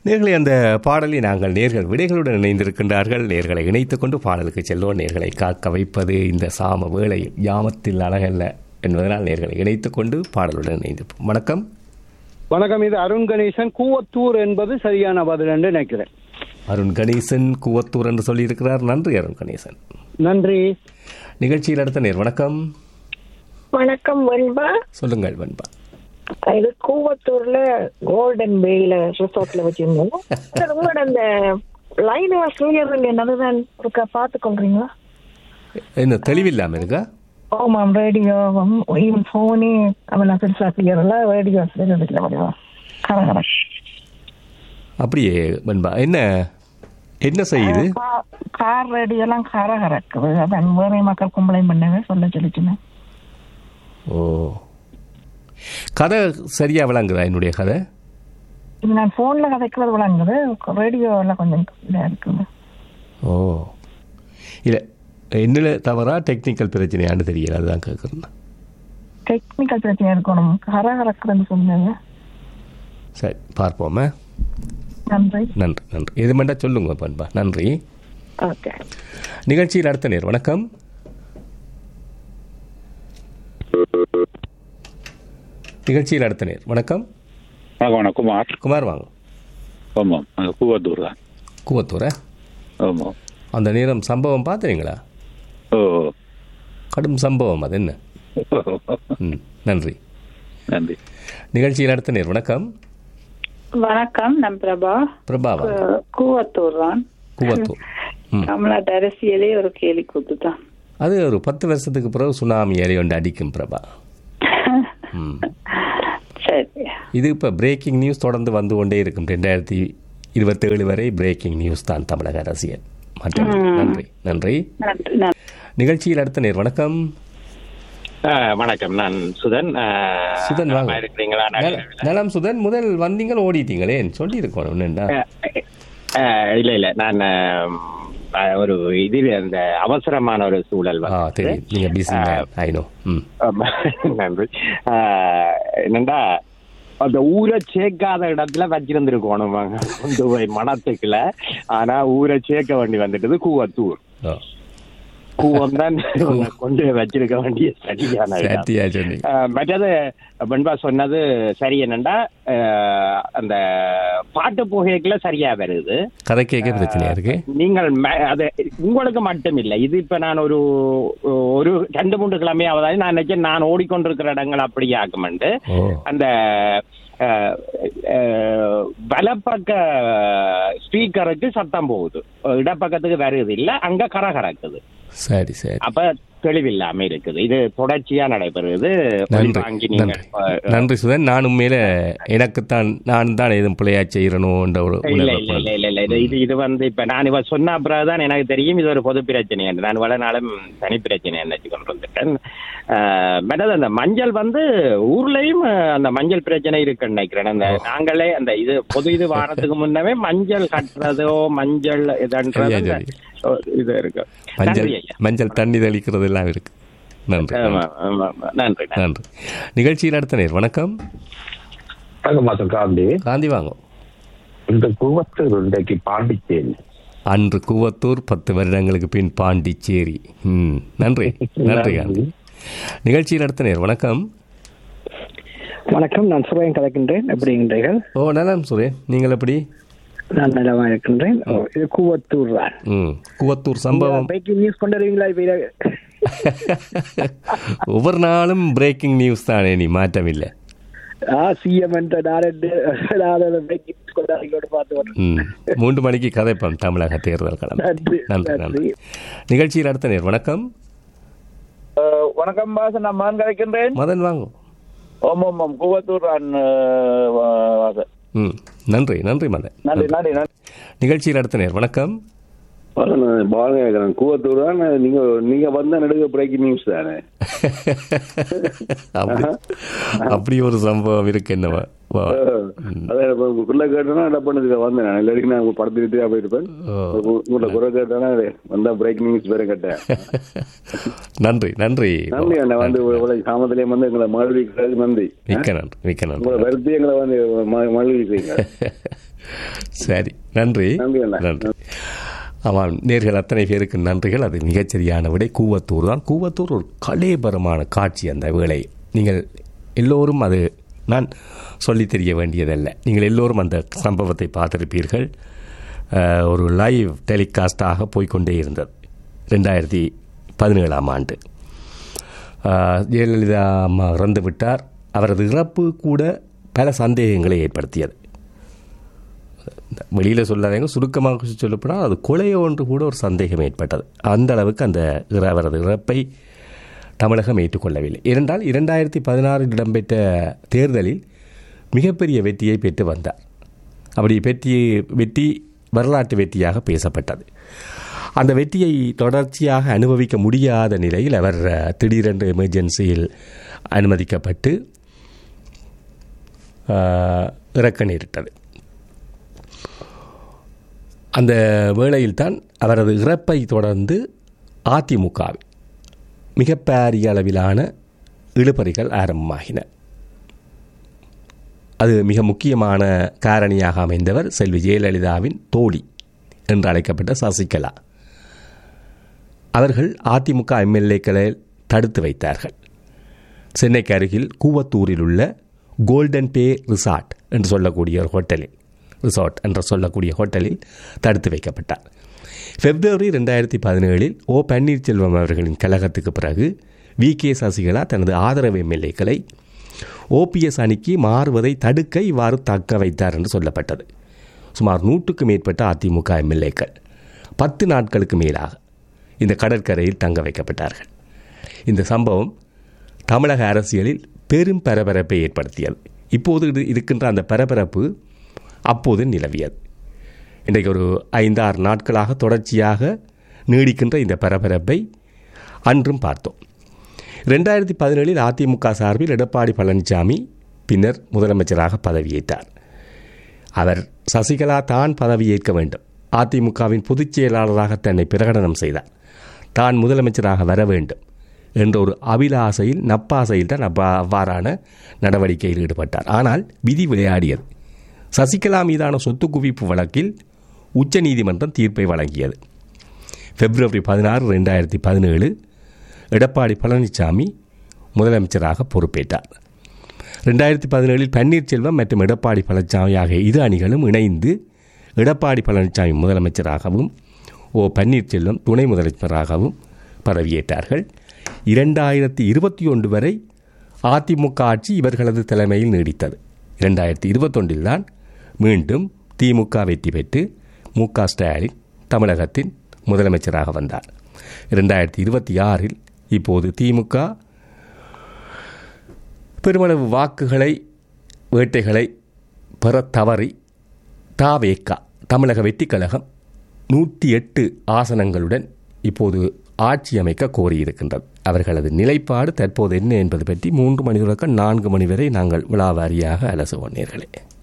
நேர்களை அந்த பாடலை நாங்கள் நேர்கள் விடைகளுடன் இணைந்திருக்கின்றார்கள் நேர்களை இணைத்துக் கொண்டு பாடலுக்கு செல்வோம் நேர்களை காக்க வைப்பது இந்த சாம வேளை யாமத்தில் அழகல்ல என்பதனால் நேர்களை இணைத்துக் கொண்டு பாடலுடன் இணைந்திருப்போம் வணக்கம் வணக்கம் இது அருண் கணேசன் கூவத்தூர் என்பது சரியான பதில் என்று நினைக்கிறேன் அருண் கணேசன் கூவத்தூர் என்று சொல்லியிருக்கிறார் நன்றி அருண் கணேசன் நன்றி நிகழ்ச்சியில் அடுத்த நேர் வணக்கம் வணக்கம் வெண்பா சொல்லுங்கள் வெண்பா இது கூவத்தூர்ல கோல்டன் பேல ரிசார்ட்ல வச்சிருந்தோம் சார், உங்களோட அந்த லைன் கிளியர் என்னதுதான் ஒருக்கா பார்த்து கொள்றீங்களா என்ன தெளிவில்லாம இருக்கா ஆமாம் ரேடியோவும் போனே அவெல்லாம் பெருசா கிளியர் இல்ல ரேடியோ கரகர அப்படியே வெண்பா என்ன என்ன செய்யுது கார் ரேடியோ எல்லாம் கரகரக்குது அதான் வேற மக்கள் கம்ப்ளைண்ட் பண்ணவே சொல்ல சொல்லிச்சுன்னு ஓ கதை சரியா விளங்குதா என்னுடைய கதை இது நான் போன்ல கதைக்கிறது விளங்குது ரேடியோ எல்லாம் கொஞ்சம் இதா இருக்குது ஓ இல்லை என்னில் தவறா டெக்னிக்கல் பிரச்சனையான்னு தெரியல அதுதான் கேட்குறேன் டெக்னிக்கல் பிரச்சனை இருக்கணும் கரகரக்குதுன்னு சொன்னீங்க சரி பார்ப்போமே நன்றி நன்றி நன்றி இது மட்டும் சொல்லுங்க பண்பா நன்றி ஓகே நிகழ்ச்சியில் அடுத்த நேர் வணக்கம் நிகழ்ச்சியில் அடுத்த நேர் வணக்கம் வணக்கம் குமார் குமார் வாங்க ஆமாம் அங்கே கூவத்தூர் தான் கூவத்தூரா ஆமாம் அந்த நேரம் சம்பவம் பார்த்துறீங்களா ஓ கடும் சம்பவம் அது என்ன ம் நன்றி நன்றி நிகழ்ச்சியில் அடுத்த நேர் வணக்கம் வணக்கம் நான் பிரபா பிரபாவா கு- கூவத்தூர் தான் கூவத்தூர் ம் தமிழ்நாட்டு அரசியலே ஒரு கேலி கூத்து தான் அது ஒரு பத்து வருஷத்துக்கு பிறகு சுனாமி ஏறி ஒன்று அடிக்கும் பிரபா ம் சரி இது இப்போ பிரேக்கிங் நியூஸ் தொடர்ந்து வந்து கொண்டே இருக்கும் ரெண்டாயிரத்தி இருபத்தேழு வரை பிரேக்கிங் நியூஸ் தான் தமிழக அரசியல் மற்றும் நன்றி நன்றி நன்றி நன்றி நிகழ்ச்சியில் அடுத்த நேர் வணக்கம் வணக்கம் நான் சுதன் ஆஹ், சுதன் வாங்க நலமா இருக்கிறீங்களா நல- நலம் சுதன் முதல் வந்தீங்கள் ஓடிட்டீங்களே சொல்லி இருக்கணும் என்னண்டா ஆஹ், இல்ல இல்ல நான் ஆஹ், ஒரு இது அந்த அவசரமான ஒரு சூழல் ஆ வந்து தெரியும் நீங்க பிஸி ஐ நோ ம் ஆமா, நன்றி ஆஹ், என்னண்டா அந்த ஊரை சேர்க்காத இடத்துல வச்சிருந்துருக்கணும் கொண்டு போய் மனத்துக்குள்ள ஆனா ஊரை சேர்க்க வேண்டி வந்துட்டது கூவத்தூர் ஓ கூவம் தான் கொண்டு போய் வச்சிருக்க வேண்டிய சரியான இடம் சத்தியா சொன்னீங்க ஆஹ் மற்றது பண்பா சொன்னது சரி என்னண்டா ஆஹ் அந்த பாட்டு புகைக்குள்ள சரியா வருது கதை கேட்க பிரச்சனையா இருக்கு நீங்கள் ம- அது உங்களுக்கு மட்டும் இல்லை இது இப்ப நான் ஒரு ஒரு ரெண்டு மூன்று கிழமையாவதாவது நான் நினைச்சேன் நான் ஓடிக்கொண்டிருக்கிற இடங்கள் அப்படி ஆக்குமெண்டு ஓ அந்த ஆஹ், ஆஹ், வலப்பக்க ஸ்பீக்கருக்கு சத்தம் போகுது இடப்பக்கத்துக்கு வருது இல்ல அங்க கரகரக்குது சரி சரி அப்ப தெளிவில்லாம இருக்குது இது தொடர்ச்சியா நடைபெறுது நன்றி வாங்கி நீங்க நன்றி நன்றி சுதன் நான் உண்மையில எனக்குத்தான் நான் தான் எதுவும் பிள்ளையா செய்யணும்ன்ற ஒரு இல்ல உணர்வு இல்ல இல்ல இல்ல இல்ல இது இது இது வந்து இப்ப நான் இவ சொன்ன அப்புறம் தான் எனக்கு தெரியும் இது ஒரு பொது பிரச்சனை என்று நான் வள நாளும் தனி பிரச்சனை நினைச்சு கொண்டு வந்துட்டேன் ஆஹ், மற்றது அந்த மஞ்சள் வந்து ஊர்லயும் ஆஹ், அந்த மஞ்சள் பிரச்சனை இருக்குன்னு நினைக்கிறேன் அந்த நாங்களே அந்த இது பொது இது வாரத்துக்கு முன்னமே மஞ்சள் கட்டுறதோ மஞ்சள் இதன்றது சரியா அந்த, சரி. ஓ, இது இருக்கு மஞ்சள் நன்றி ஐயா மஞ்சள் தண்ணி தெளிக்கிறது எல்லாம் இருக்கு நன்றி ஆமா, ஆமா, ஆமா. நன்றி நன்றி. நன்றி நிகழ்ச்சியில் அடுத்த நேர் வணக்கம் வணக்கம் மாதம் காந்தி காந்தி வாங்க இந்த கூவத்தூர் இன்றைக்கு பாண்டிச்சேரி அன்று கூவத்தூர் பத்து வருடங்களுக்கு பின் பாண்டிச்சேரி ம் நன்றி நன்றி காந்தி நிகழ்ச்சியில் அடுத்த நேர் வணக்கம் வணக்கம் நான் சுரேன் கலக்கின்றேன் எப்படிங்கின்றீர்கள் ஓ நலம் சுரேன் நீங்கள் எப்படி நான் நலமா இருக்கின்றேன் ஓ, இது கூவத்தூர் தான் ம் கூவத்தூர் சம்பவம் பிரேக்கிங் நியூஸ் கொண்டுறீங்களா இப்ப இதை? ஒவ்வொரு நாளும் பிரேக்கிங் நியூஸ் தானே நீ மாற்றம் இல்லை ஆ சிஎம் என்ற நாரண்டு பிரேக்கிங் நியூஸ் கொண்டாடிக்கொண்டு பார்த்து வரேன். ம் மூன்று மணிக்கு கதைப்போம் தமிழக தேர்தல் களம் நன்றி நன்றி நன்றி நன்றி நிகழ்ச்சியில் அடுத்த நேர் வணக்கம் வணக்கம் பாசன் நான் மகன் கலைக்கின்றேன் மதன் வாங்க ஓம் ஓம் ஓம் கூவத்தூர் நான் அஹ், வா- வாசன் ம் நன்றி நன்றி மதன் நன்றி நன்றி நன்றி நிகழ்ச்சியில் அடுத்த நேர் வணக்கம் பாருங்க கேட்கறேன் கூவத்தூர் தான் நீங்க நீங்க வந்த நடுக பிரேக்கிங் நியூஸ் தானே அப்படி அப்படி ஒரு சம்பவம் இருக்கு என்னவா வா. அதான் இப்ப குள்ள கேட்டேன்னா டப்பனுக்கு வந்தேன் நான் இல்லாட்டி நான் உங்க படத்துக்கு போயிருப்பேன் உங்களோட குறை கேட்டேன்னா வந்தா பிரேக் நியூஸ் வேற கேட்டேன் நன்றி நன்றி நன்றி அண்ணா வந்து இவ்வளவு சாமத்திலேயே வந்து எங்களை மகிழ்விக்கிறதுக்கு நன்றி மிக்க நன்றி மிக்க நன்றி உங்களை வருத்தி எங்களை வந்து ம- மகிழ்விக்கிறீங்க சரி நன்றி நன்றி அண்ணா. நன்றி ஆமாம் நேர்கள் அத்தனை பேருக்கு நன்றிகள் அது மிகச்சரியான விடை கூவத்தூர் தான் கூவத்தூர் ஒரு கலேபரமான காட்சி அந்த வேளை நீங்கள் எல்லோரும் அது நான் சொல்லித் தெரிய வேண்டியதல்ல நீங்கள் எல்லோரும் அந்த சம்பவத்தை பார்த்திருப்பீர்கள் அஹ், ஒரு லைவ் டெலிகாஸ்டாக போய்க்கொண்டே இருந்தது ரெண்டாயிரத்தி பதினேழாம் ஆண்டு அஹ், ஜெயலலிதா அம்மா இறந்து விட்டார் அவரது இறப்பு கூட பல சந்தேகங்களை ஏற்படுத்தியது வெளியில் சொல்லாதவங்க சுருக்கமாக சொல்லப்போனால் அது கொலையோ ஒன்று கூட ஒரு சந்தேகம் ஏற்பட்டது அந்த அளவுக்கு அந்த இற- அவரது இறப்பை தமிழகம் ஏற்றுக்கொள்ளவில்லை இரண்டால் இரண்டாயிரத்தி பதினாறில் இடம்பெற்ற தேர்தலில் மிகப்பெரிய வெற்றியை பெற்று வந்தார் அப்படி வெற்றி வெற்றி வரலாற்று வெற்றியாக பேசப்பட்டது அந்த வெற்றியை தொடர்ச்சியாக அனுபவிக்க முடியாத நிலையில் அவர் அஹ், திடீரென்று எமர்ஜென்சியில் அனுமதிக்கப்பட்டு அஹ், இறக்க நேரிட்டது அந்த வேளையில்தான் அவரது இறப்பை தொடர்ந்து அதிமுகவில் மிகப்பெரிய அளவிலான இழுபறிகள் ஆரம்பமாகின அது மிக முக்கியமான காரணியாக அமைந்தவர் செல்வி ஜெயலலிதாவின் தோழி என்று அழைக்கப்பட்ட சசிகலா அவர்கள் அதிமுக எம்எல்ஏக்களை தடுத்து வைத்தார்கள் சென்னைக்கு அருகில் கூவத்தூரில் உள்ள கோல்டன் பே ரிசார்ட் என்று சொல்லக்கூடிய ஒரு ஹோட்டலில் ரிசார்ட் என்று சொல்லக்கூடிய ஹோட்டலில் தடுத்து வைக்கப்பட்டார் பிப்ரவரி ரெண்டாயிரத்தி பதினேழில் ஓ பன்னீர்செல்வம் அவர்களின் கழகத்துக்கு பிறகு வி கே சசிகலா தனது ஆதரவு எம்எல்ஏக்களை ஓபிஎஸ் அணிக்கு மாறுவதை தடுக்க இவ்வாறு தக்க வைத்தார் என்று சொல்லப்பட்டது சுமார் நூற்றுக்கு மேற்பட்ட அதிமுக எம்எல்ஏக்கள் பத்து நாட்களுக்கு மேலாக இந்த கடற்கரையில் தங்க வைக்கப்பட்டார்கள் இந்த சம்பவம் தமிழக அரசியலில் பெரும் பரபரப்பை ஏற்படுத்தியது இப்போது இது- இருக்கின்ற அந்த பரபரப்பு அப்போது நிலவியது இன்றைக்கு ஒரு ஐந்து ஆறு நாட்களாக தொடர்ச்சியாக நீடிக்கின்ற இந்த பரபரப்பை அன்றும் பார்த்தோம் ரெண்டாயிரத்தி பதினேழில் அதிமுக சார்பில் எடப்பாடி பழனிசாமி பின்னர் முதலமைச்சராக பதவியேற்றார் அவர் சசிகலா தான் பதவியேற்க வேண்டும் அதிமுகவின் பொதுச் செயலாளராக தன்னை பிரகடனம் செய்தார் தான் முதலமைச்சராக வர வேண்டும் என்ற ஒரு அபிலாசையில் நப்பாசையில் தான் அப்பா அவ்வாறான நடவடிக்கையில் ஈடுபட்டார் ஆனால் விதி விளையாடியது சசிகலா மீதான சொத்து குவிப்பு வழக்கில் உச்சநீதிமன்றம் தீர்ப்பை வழங்கியது பிப்ரவரி பதினாறு ரெண்டாயிரத்தி பதினேழு எடப்பாடி பழனிசாமி முதலமைச்சராக பொறுப்பேற்றார் ரெண்டாயிரத்தி பதினேழில் பன்னீர்செல்வம் மற்றும் எடப்பாடி பழனிசாமி ஆகிய இரு அணிகளும் இணைந்து எடப்பாடி பழனிசாமி முதலமைச்சராகவும் ஓ பன்னீர்செல்வம் துணை முதலமைச்சராகவும் பதவியேற்றார்கள் இரண்டாயிரத்தி இருபத்தி ஒன்று வரை அதிமுக ஆட்சி இவர்களது தலைமையில் நீடித்தது இரண்டாயிரத்தி இருபத்தொன்றில் தான் மீண்டும் திமுக வெற்றி பெற்று மு க ஸ்டாலின் தமிழகத்தின் முதலமைச்சராக வந்தார் இரண்டாயிரத்தி இருபத்தி ஆறில் இப்போது திமுக பெருமளவு வாக்குகளை வேட்டைகளை பெற தவறி தாவேக்கா தமிழக வெற்றிக் கழகம் நூற்றி எட்டு ஆசனங்களுடன் இப்போது ஆட்சி அமைக்க கோரியிருக்கின்றது அவர்களது நிலைப்பாடு தற்போது என்ன என்பது பற்றி மூன்று மணி தொடக்கம் நான்கு மணி வரை நாங்கள் விழாவாரியாக அலசுவோம் நேர்களே